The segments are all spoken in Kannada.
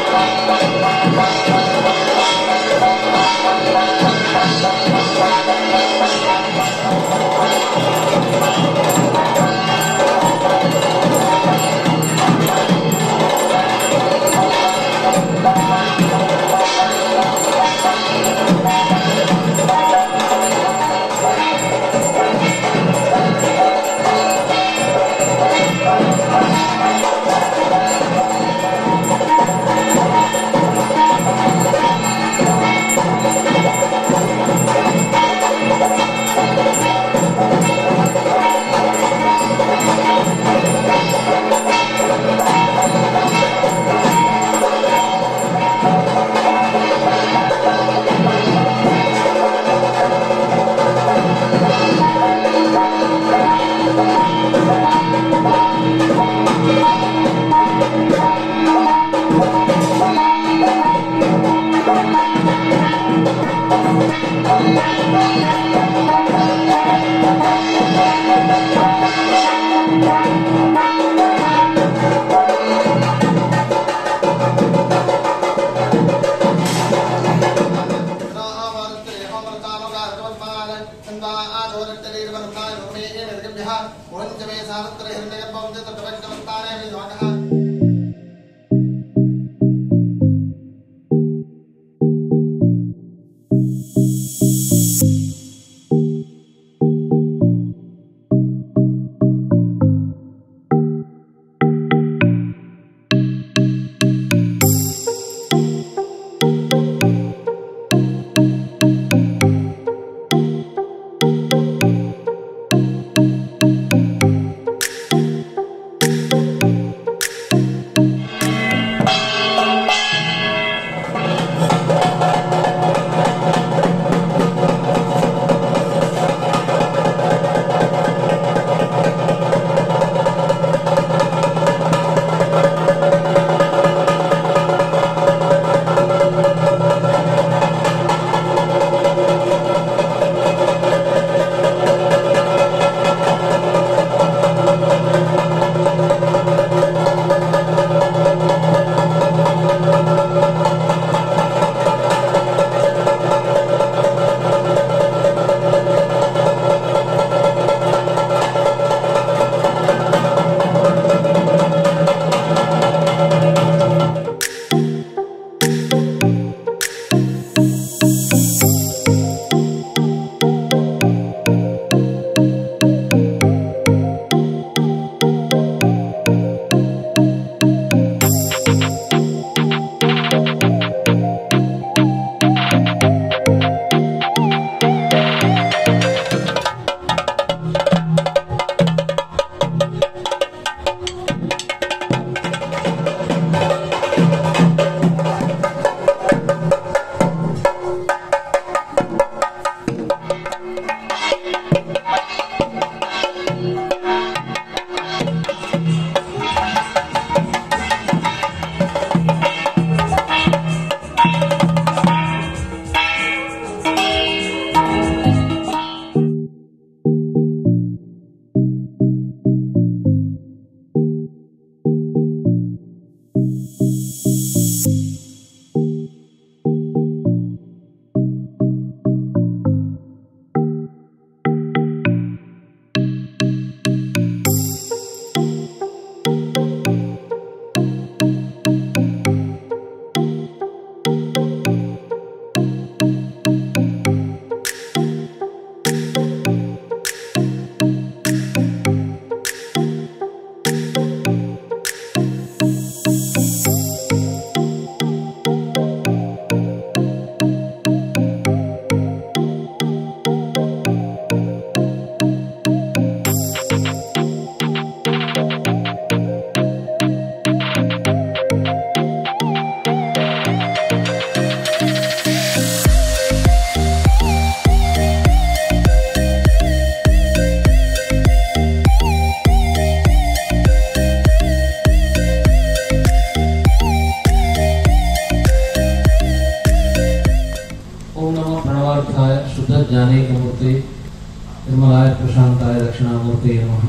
ज्ञानेकमूर्ति निर्मलाय प्रशान्ताय दक्षिणामूर्ते नमः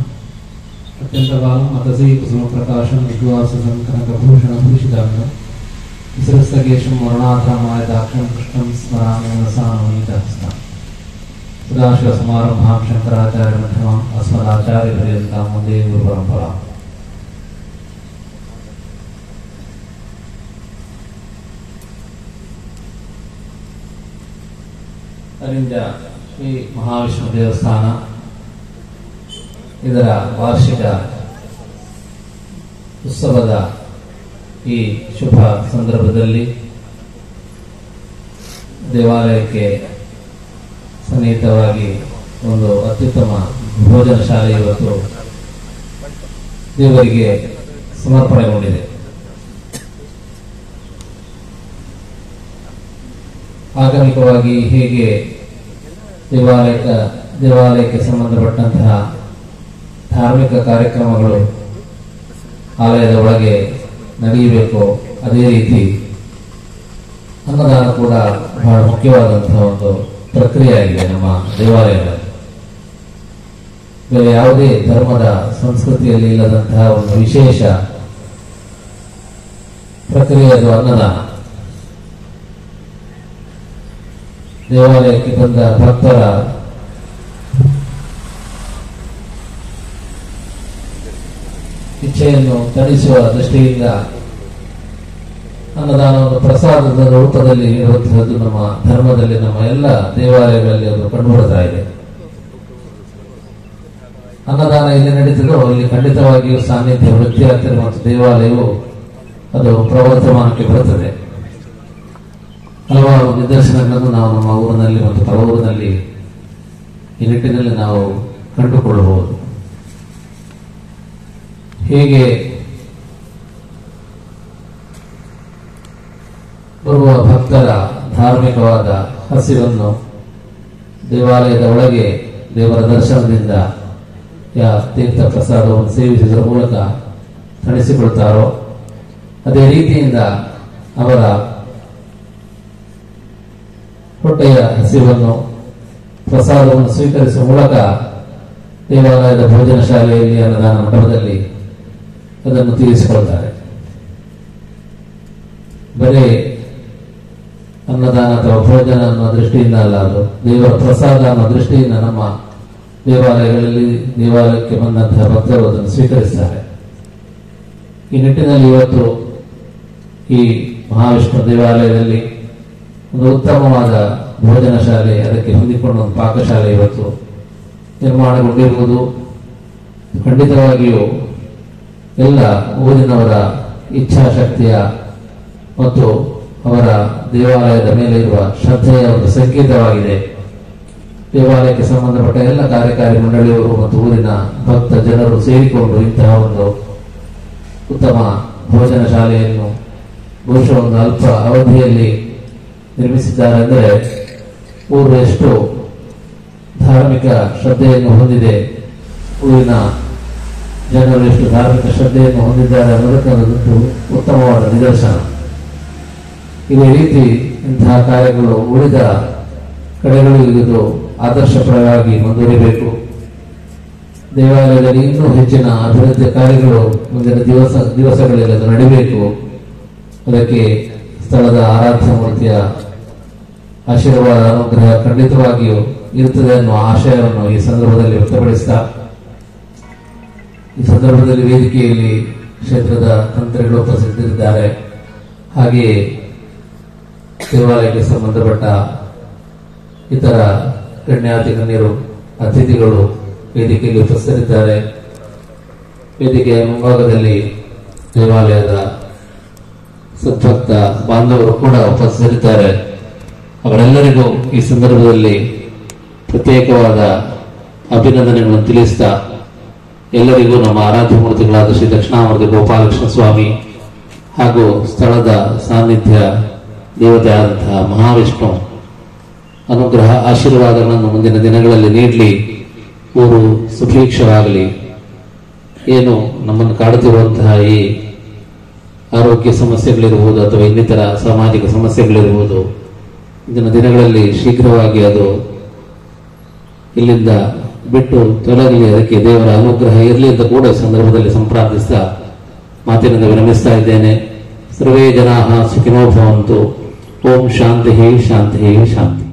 अत्यन्तकालम् अतसि कुसुमप्रकाशं विद्वासं कनकभूषणं भूषिताङ्गं ಶಿರಸಗೇಶಂ ವರ್ಣಾಧಾಮಾಯ ದಾಕ್ಷಂ ಕೃಷ್ಣಂ ಸ್ಮರಾಮಿ ಮನಸಾನವನೀತಹಸ್ತಾಂ ಸದಾಶಿವ ಸಮಾರಂಭಾಂ ಶಂಕರಾಚಾರ್ಯ ಮಧ್ಯಮಾಂ ಅಸ್ಮದಾಚಾರ್ಯ ಪರ್ಯಂತಾಂ ಒಂದೇ ಗುರು ಪರಂಪರಾ ಅಲ್ಲಿಂದ ಶ್ರೀ ಮಹಾವಿಷ್ಣು ದೇವಸ್ಥಾನ ಇದರ ವಾರ್ಷಿಕ ಉತ್ಸವದ ಈ ಶುಭ ಸಂದರ್ಭದಲ್ಲಿ ದೇವಾಲಯಕ್ಕೆ ಸನ್ನಿಹಿತವಾಗಿ ಒಂದು ಅತ್ಯುತ್ತಮ ಭೋಜನ ಶಾಲೆ ಇವತ್ತು ದೇವರಿಗೆ ಸಮರ್ಪಣೆಗೊಂಡಿದೆ ಆಗಮಿಕವಾಗಿ ಹೇಗೆ ದೇವಾಲಯಕ ದೇವಾಲಯಕ್ಕೆ ಸಂಬಂಧಪಟ್ಟಂತಹ ಧಾರ್ಮಿಕ ಕಾರ್ಯಕ್ರಮಗಳು ಆಲಯದ ಒಳಗೆ ನಡೆಯಬೇಕು ಅದೇ ರೀತಿ ಅನ್ನದಾನ ಕೂಡ ಬಹಳ ಮುಖ್ಯವಾದಂತಹ ಒಂದು ಪ್ರಕ್ರಿಯೆ ಆಗಿದೆ ನಮ್ಮ ದೇವಾಲಯಗಳಲ್ಲಿ ಬೇರೆ ಯಾವುದೇ ಧರ್ಮದ ಸಂಸ್ಕೃತಿಯಲ್ಲಿ ಇಲ್ಲದಂತಹ ಒಂದು ವಿಶೇಷ ಪ್ರಕ್ರಿಯೆ ಅದು ಅನ್ನದಾನ ದೇವಾಲಯಕ್ಕೆ ಬಂದ ಭಕ್ತರ ಇಚ್ಛೆಯನ್ನು ತಣಿಸುವ ದೃಷ್ಟಿಯಿಂದ ಅನ್ನದಾನವನ್ನು ಪ್ರಸಾದದ ರೂಪದಲ್ಲಿ ನೀಡುವಂತಹದ್ದು ನಮ್ಮ ಧರ್ಮದಲ್ಲಿ ನಮ್ಮ ಎಲ್ಲ ದೇವಾಲಯಗಳಲ್ಲಿ ಅದು ಕಂಡುಬರುತ್ತಾ ಇದೆ ಅನ್ನದಾನ ಇಲ್ಲಿ ನಡೀತಿದ್ರು ಅಲ್ಲಿ ಖಂಡಿತವಾಗಿಯೂ ಸಾನ್ನಿಧ್ಯ ವೃತ್ತಿಯಾಗ್ತದೆ ಮತ್ತು ದೇವಾಲಯವು ಅದು ಪ್ರವರ್ತಮಾನಕ್ಕೆ ಬರುತ್ತದೆ ಹಲವಾರು ನಿದರ್ಶನಗಳನ್ನು ನಾವು ನಮ್ಮ ಊರಿನಲ್ಲಿ ಮತ್ತು ಪರವೂರಿನಲ್ಲಿ ಈ ನಿಟ್ಟಿನಲ್ಲಿ ನಾವು ಕಂಡುಕೊಳ್ಳಬಹುದು ಹೇಗೆ ಬರುವ ಭಕ್ತರ ಧಾರ್ಮಿಕವಾದ ಹಸಿವನ್ನು ದೇವಾಲಯದ ಒಳಗೆ ದೇವರ ದರ್ಶನದಿಂದ ಯಾ ತೀರ್ಥ ಪ್ರಸಾದವನ್ನು ಸೇವಿಸುವುದರ ಮೂಲಕ ತಣಿಸಿಕೊಳ್ತಾರೋ ಅದೇ ರೀತಿಯಿಂದ ಅವರ ಹೊಟ್ಟೆಯ ಹಸಿವನ್ನು ಪ್ರಸಾದವನ್ನು ಸ್ವೀಕರಿಸುವ ಮೂಲಕ ದೇವಾಲಯದ ಭೋಜನ ಶಾಲೆಯಲ್ಲಿ ಅನ್ನದಾನ ಮಂಟಪದಲ್ಲಿ ಅದನ್ನು ತೀರಿಸಿಕೊಳ್ತಾರೆ ಬರೀ ಅನ್ನದಾನ ಅಥವಾ ಭೋಜನ ಅನ್ನೋ ದೃಷ್ಟಿಯಿಂದ ಅಲ್ಲ ಅದು ದೇವರ ಪ್ರಸಾದ ಅನ್ನೋ ದೃಷ್ಟಿಯಿಂದ ನಮ್ಮ ದೇವಾಲಯಗಳಲ್ಲಿ ದೇವಾಲಯಕ್ಕೆ ಬಂದಂತಹ ಭಕ್ತರು ಅದನ್ನು ಸ್ವೀಕರಿಸ್ತಾರೆ ಈ ನಿಟ್ಟಿನಲ್ಲಿ ಇವತ್ತು ಈ ಮಹಾವಿಷ್ಣು ದೇವಾಲಯದಲ್ಲಿ ಒಂದು ಉತ್ತಮವಾದ ಭೋಜನ ಶಾಲೆ ಅದಕ್ಕೆ ಹೊಂದಿಕೊಂಡ ಒಂದು ಪಾಕಶಾಲೆ ಇವತ್ತು ನಿರ್ಮಾಣಗೊಂಡಿರುವುದು ಖಂಡಿತವಾಗಿಯೂ ಎಲ್ಲ ಊರಿನವರ ಇಚ್ಛಾಶಕ್ತಿಯ ಮತ್ತು ಅವರ ದೇವಾಲಯದ ಮೇಲೆ ಇರುವ ಶ್ರದ್ಧೆಯ ಒಂದು ಸಂಕೇತವಾಗಿದೆ ದೇವಾಲಯಕ್ಕೆ ಸಂಬಂಧಪಟ್ಟ ಎಲ್ಲ ಕಾರ್ಯಕಾರಿ ಮಂಡಳಿಯವರು ಮತ್ತು ಊರಿನ ಭಕ್ತ ಜನರು ಸೇರಿಕೊಂಡು ಇಂತಹ ಒಂದು ಉತ್ತಮ ಭೋಜನ ಶಾಲೆಯನ್ನು ಬಹುಶಃ ಒಂದು ಅಲ್ಪ ಅವಧಿಯಲ್ಲಿ ನಿರ್ಮಿಸಿದ್ದಾರೆ ಅಂದರೆ ಊರು ಎಷ್ಟು ಧಾರ್ಮಿಕ ಶ್ರದ್ಧೆಯನ್ನು ಹೊಂದಿದೆ ಊರಿನ ಜನರು ಎಷ್ಟು ಧಾರ್ಮಿಕ ಶ್ರದ್ಧೆಯನ್ನು ಹೊಂದಿದ್ದಾರೆ ಅನ್ನೋದಕ್ಕೆ ಅದೊಂದು ಉತ್ತಮವಾದ ನಿದರ್ಶನ ಇದೇ ರೀತಿ ಇಂತಹ ಕಾರ್ಯಗಳು ಉಳಿದ ಕಡೆಗಳಿಗೂ ಇದು ಆದರ್ಶಪ್ರಯವಾಗಿ ಮುಂದುವರಿಬೇಕು ದೇವಾಲಯದಲ್ಲಿ ಇನ್ನೂ ಹೆಚ್ಚಿನ ಅಭಿವೃದ್ಧಿ ಕಾರ್ಯಗಳು ಮುಂದಿನ ದಿವಸ ದಿವಸಗಳಲ್ಲಿ ಅದು ನಡೀಬೇಕು ಅದಕ್ಕೆ ಸ್ಥಳದ ಆರಾಧ್ಯ ಮೂರ್ತಿಯ ಆಶೀರ್ವಾದ ಅನುಗ್ರಹ ಖಂಡಿತವಾಗಿಯೂ ಇರುತ್ತದೆ ಅನ್ನುವ ಆಶಯವನ್ನು ಈ ಸಂದರ್ಭದಲ್ಲಿ ವ್ಯಕ್ತಪಡಿಸ್ತಾ ಈ ಸಂದರ್ಭದಲ್ಲಿ ವೇದಿಕೆಯಲ್ಲಿ ಕ್ಷೇತ್ರದ ತಂತ್ರಿಗಳು ಉಪಸ್ಥಿತರಿದ್ದಾರೆ ಹಾಗೆಯೇ ದೇವಾಲಯಕ್ಕೆ ಸಂಬಂಧಪಟ್ಟ ಇತರ ಗಣ್ಯಾತಿ ಗಣ್ಯರು ಅತಿಥಿಗಳು ವೇದಿಕೆಯಲ್ಲಿ ಉಪಸ್ಥಿತರಿದ್ದಾರೆ ವೇದಿಕೆಯ ಮುಂಭಾಗದಲ್ಲಿ ದೇವಾಲಯದ ಸದ್ಭಕ್ತ ಬಾಂಧವರು ಕೂಡ ಉಪಸ್ಥಿತರಿದ್ದಾರೆ ಅವರೆಲ್ಲರಿಗೂ ಈ ಸಂದರ್ಭದಲ್ಲಿ ಪ್ರತ್ಯೇಕವಾದ ಅಭಿನಂದನೆಗಳನ್ನು ತಿಳಿಸ್ತಾ ಎಲ್ಲರಿಗೂ ನಮ್ಮ ಆರಾಧ್ಯ ಮೂರ್ತಿಗಳಾದ ಶ್ರೀ ದಕ್ಷಿಣಾಮೂರ್ತಿ ಗೋಪಾಲಕೃಷ್ಣ ಸ್ವಾಮಿ ಹಾಗೂ ಸ್ಥಳದ ಸಾನ್ನಿಧ್ಯ ದೇವತೆ ಆದಂತಹ ಮಹಾವಿಷ್ಣು ಅನುಗ್ರಹ ಆಶೀರ್ವಾದಗಳನ್ನು ಮುಂದಿನ ದಿನಗಳಲ್ಲಿ ನೀಡಲಿ ಊರು ಸುಭೀಕ್ಷವಾಗಲಿ ಏನು ನಮ್ಮನ್ನು ಕಾಡುತ್ತಿರುವಂತಹ ಈ ಆರೋಗ್ಯ ಸಮಸ್ಯೆಗಳಿರಬಹುದು ಅಥವಾ ಇನ್ನಿತರ ಸಾಮಾಜಿಕ ಸಮಸ್ಯೆಗಳಿರಬಹುದು ಇಂದಿನ ದಿನಗಳಲ್ಲಿ ಶೀಘ್ರವಾಗಿ ಅದು ಇಲ್ಲಿಂದ ಬಿಟ್ಟು ತೊಲಗಲಿ ಅದಕ್ಕೆ ದೇವರ ಅನುಗ್ರಹ ಇರಲಿ ಅಂತ ಕೂಡ ಈ ಸಂದರ್ಭದಲ್ಲಿ ಸಂಪ್ರಾರ್ಥಿಸ್ತಾ ಮಾತಿನಿಂದ ವಿರಮಿಸ್ತಾ ಇದ್ದೇನೆ ಸರ್ವೇ ಜನಾಃ ಸುಖಿನೋ ಭವಂತು ಓಂ ಶಾಂತಿ ಶಾಂತಿ ಶಾಂತಿ